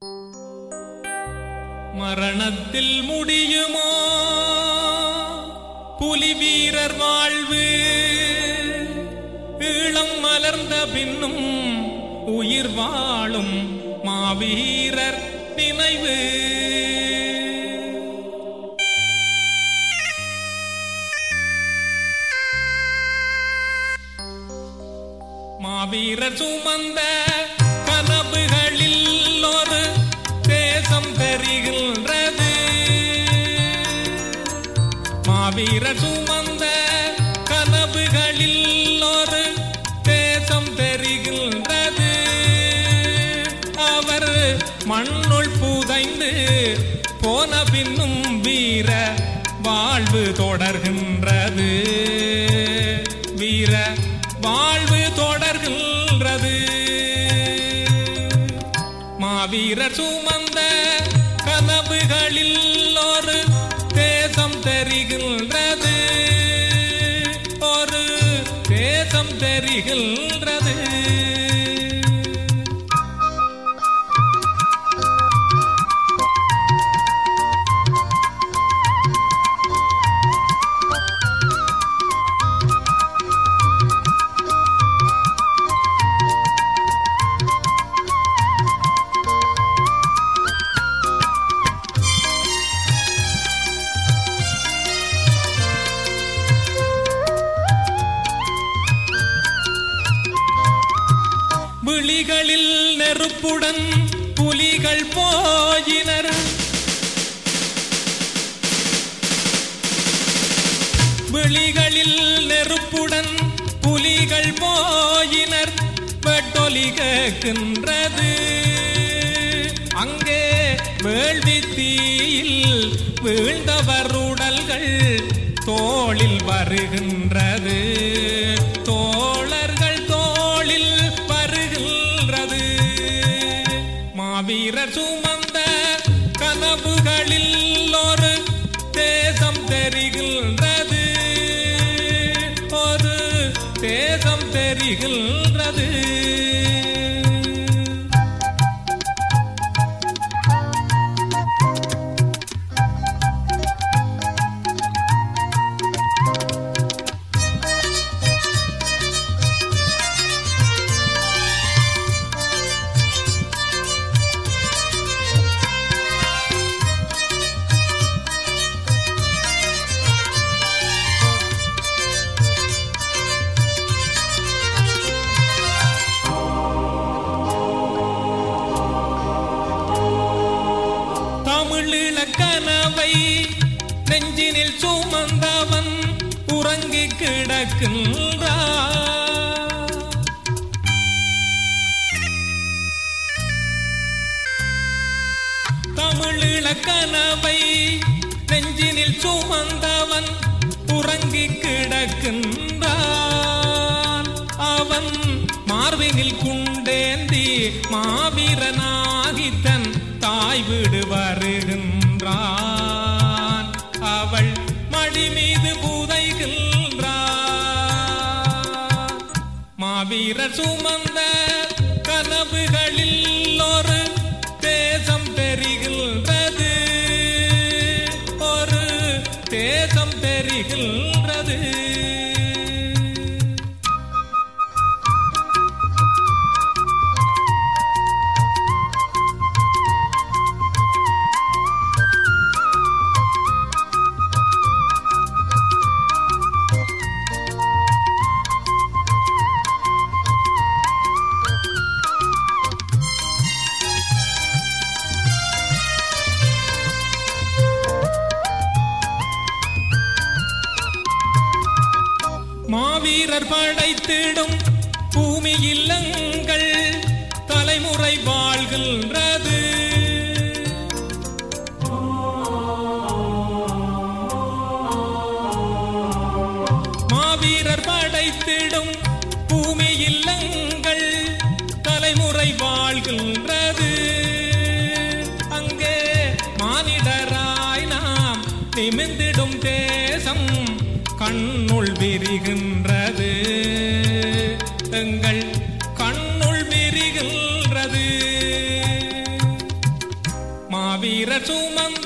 மரணத்தில் முடியுமோ புலி வீரர் வாழ்வு ஈழம் மலர்ந்த பின்னும் உயிர் வாழும் மாவீரர் நினைவு மாவீரர் சுமந்த கனவுகளில் ஒரு தேசம் தெரிகின்றது மாவீரர் சுமந்த கனவுகளில் ஒரு தேசம் தெரிகின்றது அவர் மண்ணுள் புதைந்து போன பின்னும் வீர வாழ்வு தொடர்கின்றது வீர வாழ்வு தொடர்கின்றது மாவீரர் சுமந்த கனவுகளில் ஒரு தேசம் தெரிகின்றது ஒரு தேசம் தெரிகின்றது விழிகளில் நெருப்புடன் புலிகள் போயினர் விழிகளில் நெருப்புடன் புலிகள் போயினர் வெட்டொலி கேட்கின்றது அங்கே வேள்வி தீயில் வீழ்ந்தவர் உடல்கள் தோளில் வருகின்றது தோழர்கள் தோளில் வருகின்றது மாவீரர் சுமந்த கனவுகளில் ஒரு தேசம் தெரிகின்றது ஒரு தேசம் தெரிகின்றது தமிழீழ கனவை நெஞ்சினில் சுமந்தவன் உறங்கிக் கிடக்கின்றான் தமிழீழ கனவை நெஞ்சினில் சுமந்தவன் உறங்கிக் கிடக்கின்றான் அவன் மார்பினில் குண்டேந்தி மாவீரனாகி தன் தாய் வீடு வருகின்றான் அவள் மடி மீது புதைகின்றான் மாவீரர் சுமந்த கனவுகளில் ஒரு தேசம் தெரிகின்றது ஒரு தேசம் தெரிகின்றது மாவீரர் படைத்திடும் பூமி இல்லங்கள் தலைமுறை வாழ்கின்றது மாவீரர் படைத்திடும் பூமி இல்லங்கள் தலைமுறை வாழ்கின்றது அங்கே மானிடராய் நாம் நிமிந்திடும் தேசம் கண்ணுள் விரிகின்றது எங்கள் கண்ணுள் விரிகின்றது மாவீர சுமந்த